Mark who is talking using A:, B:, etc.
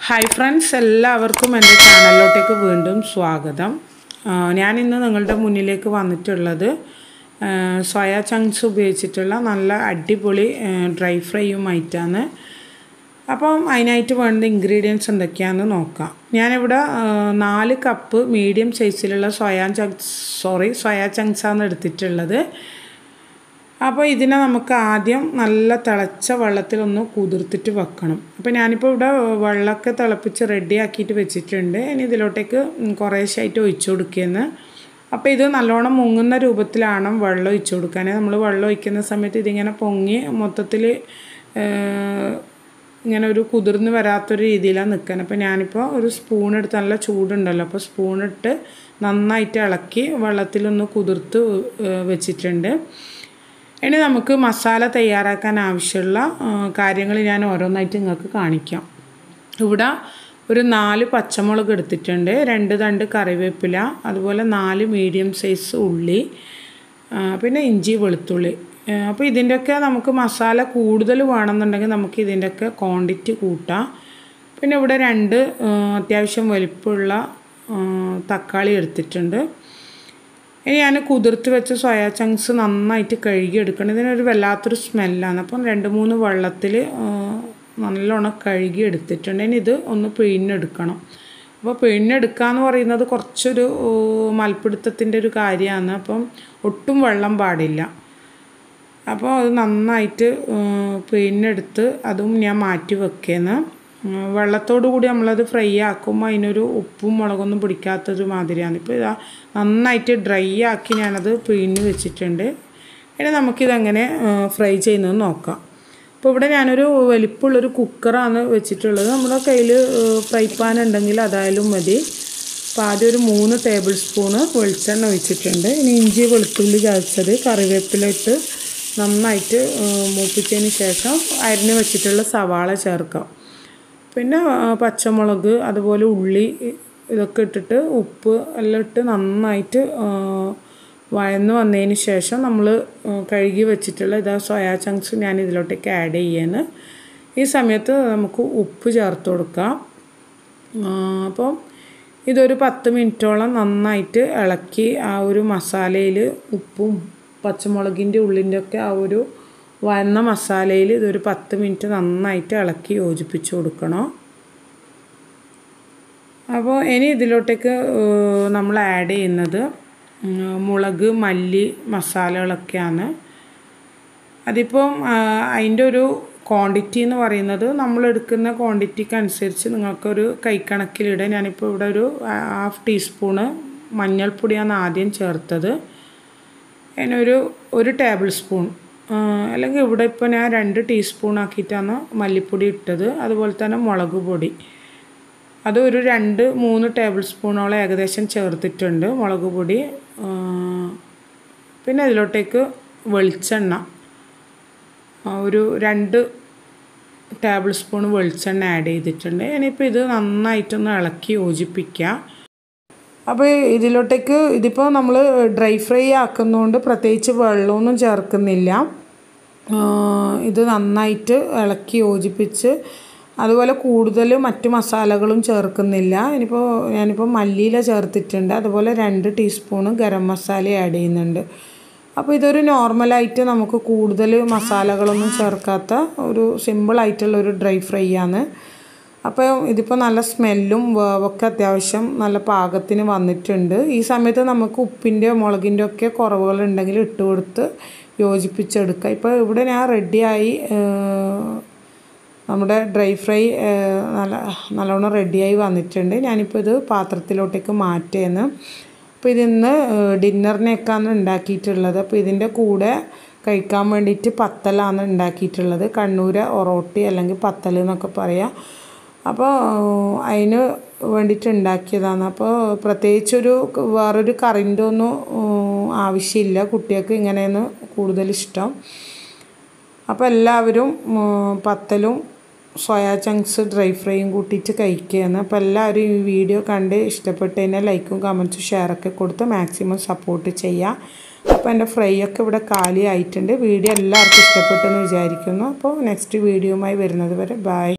A: hi friends എല്ലാവർക്കും എൻ്റെ ചാനലിലോട്ടേക്ക് വീണ്ടും സ്വാഗതം ആ, ഞാനിന്ന് നിങ്ങളുടെ മുന്നിലേക്ക് വന്നിട്ടുള്ളത് ആ, സോയ ചങ്ക്സ് ഉപയോഗിച്ചിട്ടുള്ള നല്ല അടിപൊളി ആ, ഡ്രൈ ഫ്രൈയുമായിട്ടാണ് അപ്പം അതിനായിട്ട് വേണ്ട ഇൻഗ്രീഡിയൻസ് എന്തൊക്കെയാണെന്ന് നോക്കാം ഞാനിവിടെ ആ, നാല് കപ്പ് മീഡിയം സൈസിലുള്ള സോയാ ചങ്ക്സ് സോറി സോയാ ചങ്ക്സാണ് എടുത്തിട്ടുള്ളത് അപ്പോൾ ഇതിനെ നമുക്ക് ആദ്യം നല്ല തിളച്ച വെള്ളത്തിലൊന്ന് കുതിർത്തിട്ട് വെക്കണം അപ്പോൾ ഞാനിപ്പോൾ ഇവിടെ വെള്ളമൊക്കെ തിളപ്പിച്ച് റെഡി ആക്കിയിട്ട് വെച്ചിട്ടുണ്ട് ഇനി ഇതിലോട്ടേക്ക് കുറേശ്ശായിട്ട് ഒഴിച്ചു കൊടുക്കുകയെന്ന് അപ്പോൾ ഇത് നല്ലോണം മുങ്ങുന്ന രൂപത്തിലാണ് വെള്ളം ഒഴിച്ചു കൊടുക്കാൻ നമ്മൾ വെള്ളം ഒഴിക്കുന്ന സമയത്ത് ഇതിങ്ങനെ പൊങ്ങി മൊത്തത്തിൽ ഇങ്ങനെ ഒരു കുതിർന്ന് വരാത്തൊരു രീതിയിലാണ് നിൽക്കാൻ അപ്പോൾ ഞാനിപ്പോൾ ഒരു സ്പൂൺ എടുത്ത് നല്ല ചൂടുണ്ടല്ലോ അപ്പോൾ സ്പൂണിട്ട് നന്നായിട്ട് ഇളക്കി വെള്ളത്തിലൊന്ന് കുതിർത്ത് ഏഹ് വെച്ചിട്ടുണ്ട് ഇനി നമുക്ക് മസാല തയ്യാറാക്കാൻ ആവശ്യമുള്ള കാര്യങ്ങൾ ഞാൻ ഓരോന്നായിട്ട് നിങ്ങൾക്ക് കാണിക്കാം ഇവിടെ ഒരു നാല് പച്ചമുളക് എടുത്തിട്ടുണ്ട് രണ്ട് തണ്ട് കറിവേപ്പില അതുപോലെ നാല് മീഡിയം സൈസ് ഉള്ളി ആ, പിന്നെ ഇഞ്ചി വെളുത്തുള്ളി ആ, അപ്പോൾ ഇതിൻ്റെയൊക്കെ നമുക്ക് മസാല കൂടുതൽ വേണമെന്നുണ്ടെങ്കിൽ നമുക്ക് ഇതിൻ്റെയൊക്കെ ക്വാണ്ടിറ്റി കൂട്ടാം പിന്നെ ഇവിടെ രണ്ട് ആ, അത്യാവശ്യം വലിപ്പമുള്ള ആ, തക്കാളി എടുത്തിട്ടുണ്ട് ഇനി ഞാൻ കുതിർത്ത് വെച്ച സോയാ ചങ്ക്സ് നന്നായിട്ട് കഴുകി എടുക്കണം ഇതിനൊരു വല്ലാത്തൊരു സ്മെല്ലാണ് അപ്പം രണ്ട് മൂന്ന് വെള്ളത്തിൽ നല്ലോണം കഴുകി എടുത്തിട്ടുണ്ട് ഇനി ഇത് ഒന്ന് പിഴിഞ്ഞെടുക്കണം അപ്പോൾ പിഴിഞ്ഞെടുക്കുക എന്ന് പറയുന്നത് കുറച്ചൊരു മൽപ്പിടുത്തത്തിൻ്റെ ഒരു കാര്യമാണ് അപ്പം ഒട്ടും വെള്ളം പാടില്ല അപ്പോൾ അത് നന്നായിട്ട് പിഴിഞ്ഞെടുത്ത് അതും ഞാൻ മാറ്റി വെക്കേന്ന് വെള്ളത്തോടു കൂടി നമ്മളത് ഫ്രൈ ആക്കുമ്പോൾ അതിനൊരു ഉപ്പും മുളകൊന്നും പിടിക്കാത്തൊരു മാതിരിയാണ് ഇപ്പോൾ ഇതാ നന്നായിട്ട് ഡ്രൈ ആക്കി ഞാനത് പിഴിഞ്ഞ് വെച്ചിട്ടുണ്ട് ഇനി നമുക്കിതെങ്ങനെ ഫ്രൈ ചെയ്യുന്നത് നോക്കാം അപ്പോൾ ഇവിടെ ഞാനൊരു വലിപ്പമുള്ളൊരു കുക്കറാണ് വെച്ചിട്ടുള്ളത് നമ്മുടെ കയ്യിൽ ഫ്രൈ പാൻ ഉണ്ടെങ്കിൽ അതായാലും മതി അപ്പോൾ ആദ്യം ഒരു മൂന്ന് ടേബിൾ സ്പൂണ് വെളിച്ചെണ്ണ ഒഴിച്ചിട്ടുണ്ട് ഇനി ഇഞ്ചി വെളുത്തുള്ളി ചതച്ചത് കറിവേപ്പില ഇട്ട് നന്നായിട്ട് മൂപ്പിച്ചതിന് ശേഷം അരിഞ്ഞ് വെച്ചിട്ടുള്ള സവാള ചേർക്കാം പിന്നെ ആ, പച്ചമുളക് അതുപോലെ ഉള്ളി ഇതൊക്കെ ഇട്ടിട്ട് ഉപ്പ് എല്ലാം ഇട്ട് നന്നായിട്ട് ആ, വഴന്ന് വന്നതിന് ശേഷം നമ്മൾ കഴുകി വെച്ചിട്ടുള്ള ഇതാ സോയാ ചങ്ക്സ് ഞാൻ ഇതിലോട്ടേക്ക് ആഡ് ചെയ്യാന് ഈ സമയത്ത് നമുക്ക് ഉപ്പ് ചേർത്ത് കൊടുക്കാം ആ, അപ്പം ഇതൊരു പത്ത് മിനിറ്റോളം നന്നായിട്ട് ഇളക്കി ആ ഒരു മസാലയിൽ ഉപ്പും പച്ചമുളകിൻ്റെ ഉള്ളിൻ്റെ ഒക്കെ ആ ഒരു വന്ന മസാലയിൽ ഇതൊരു പത്ത് മിനിറ്റ് നന്നായിട്ട് ഇളക്കി യോജിപ്പിച്ച് കൊടുക്കണം അപ്പോൾ ഇനി ഇതിലോട്ടേക്ക് ഏഹ്, നമ്മൾ ആഡ് ചെയ്യുന്നത് ഉം, മുളക് മല്ലി മസാലകളൊക്കെയാണ് അതിപ്പം അതിൻ്റെ ഒരു ക്വാണ്ടിറ്റി എന്ന് പറയുന്നത് നമ്മൾ എടുക്കുന്ന ക്വാണ്ടിറ്റിക്ക് അനുസരിച്ച് നിങ്ങൾക്കൊരു കൈക്കണക്കിലിടാൻ ഞാനിപ്പോൾ ഇവിടെ ഒരു ഹാഫ് ടീസ്പൂണ് മഞ്ഞൾപ്പൊടിയാണ് ആദ്യം ചേർത്തത് അതിനൊരു ഒരു ടേബിൾ സ്പൂൺ ആ, അല്ലെങ്കിൽ ഇവിടെ ഇപ്പോൾ ഞാൻ രണ്ട് ടീസ്പൂൺ ആക്കിയിട്ടാണ് മല്ലിപ്പൊടി ഇട്ടത് അതുപോലെ തന്നെ മുളക് പൊടി അത് ഒരു രണ്ട് മൂന്ന് ടേബിൾ സ്പൂണോളം ഏകദേശം ചേർത്തിട്ടുണ്ട് മുളക് പൊടി ആ, പിന്നെ ഇതിലോട്ടേക്ക് വെളിച്ചെണ്ണ ആ, ഒരു രണ്ട് ടേബിൾ സ്പൂൺ വെളിച്ചെണ്ണ ആഡ് ചെയ്തിട്ടുണ്ട് ഇനിയിപ്പോൾ ഇത് നന്നായിട്ടൊന്ന് ഇളക്കി യോജിപ്പിക്കുക അപ്പോൾ ഇതിലോട്ടേക്ക് ഇതിപ്പോൾ നമ്മൾ ഡ്രൈ ഫ്രൈ ആക്കുന്നതുകൊണ്ട് പ്രത്യേകിച്ച് വെള്ളമൊന്നും ചേർക്കുന്നില്ല ആ, ഇത് നന്നായിട്ട് ഇളക്കി യോജിപ്പിച്ച് അതുപോലെ കൂടുതൽ മറ്റു മസാലകളും ചേർക്കുന്നില്ല ഇനിയിപ്പോൾ ഞാനിപ്പോൾ മല്ലിയില ചേർത്തിട്ടുണ്ട് അതുപോലെ രണ്ട് ടീസ്പൂണ് ഗരം മസാല ആഡ് ചെയ്യുന്നുണ്ട് അപ്പോൾ ഇതൊരു നോർമലായിട്ട് നമുക്ക് കൂടുതൽ മസാലകളൊന്നും ചേർക്കാത്ത ഒരു സിമ്പിളായിട്ടുള്ള ഒരു ഡ്രൈ ഫ്രൈ ആണ് അപ്പോൾ ഇതിപ്പോൾ നല്ല സ്മെല്ലും വേവൊക്കെ അത്യാവശ്യം നല്ല പാകത്തിന് വന്നിട്ടുണ്ട് ഈ സമയത്ത് നമുക്ക് ഉപ്പിൻ്റെ മുളകിൻ്റെ ഒക്കെ കുറവുകളുണ്ടെങ്കിൽ ഇട്ട് കൊടുത്ത് യോജിപ്പിച്ചെടുക്കുക ഇപ്പോൾ ഇവിടെ ഞാൻ റെഡിയായി നമ്മുടെ ഡ്രൈ ഫ്രൈ നല്ല നല്ലോണം റെഡിയായി വന്നിട്ടുണ്ട് ഞാനിപ്പോൾ ഇത് പാത്രത്തിലോട്ടേക്ക് മാറ്റിയെന്ന് അപ്പോൾ ഇതിന്ന് ഡിന്നറിനൊക്കെയാണ് ഉണ്ടാക്കിയിട്ടുള്ളത് അപ്പോൾ ഇതിൻ്റെ കൂടെ കഴിക്കാൻ വേണ്ടിയിട്ട് പത്തലാണ് ഉണ്ടാക്കിയിട്ടുള്ളത് കണ്ണൂര് ഒറോട്ടി അല്ലെങ്കിൽ പത്തൽ എന്നൊക്കെ പറയാം അപ്പോൾ അതിന് വേണ്ടിയിട്ട് ഉണ്ടാക്കിയതാണ് അപ്പോൾ പ്രത്യേകിച്ചൊരു വേറൊരു കറിൻ്റെ ഒന്നും ഉം, ആവശ്യമില്ല കുട്ടികൾക്ക് ഇങ്ങനെയാണ് കൂടുതൽ ഇഷ്ടം അപ്പോൾ എല്ലാവരും ഉം, പത്തലും സോയാ ചങ്ക്സ് ഡ്രൈ ഫ്രൈയും കൂട്ടിയിട്ട് കഴിക്കുകയാണ് അപ്പോൾ എല്ലാവരും ഈ വീഡിയോ കണ്ട് ഇഷ്ടപ്പെട്ട് കഴിഞ്ഞാൽ ലൈക്കും കമൻസും ഷെയറൊക്കെ കൊടുത്ത് മാക്സിമം സപ്പോർട്ട് ചെയ്യുക അപ്പോൾ എൻ്റെ ഫ്രൈ ഒക്കെ ഇവിടെ കാലി ആയിട്ടുണ്ട് വീഡിയോ എല്ലാവർക്കും ഇഷ്ടപ്പെട്ടെന്ന് വിചാരിക്കുന്നു അപ്പോൾ നെക്സ്റ്റ് വീഡിയോയുമായി വരുന്നത് വരെ ബൈ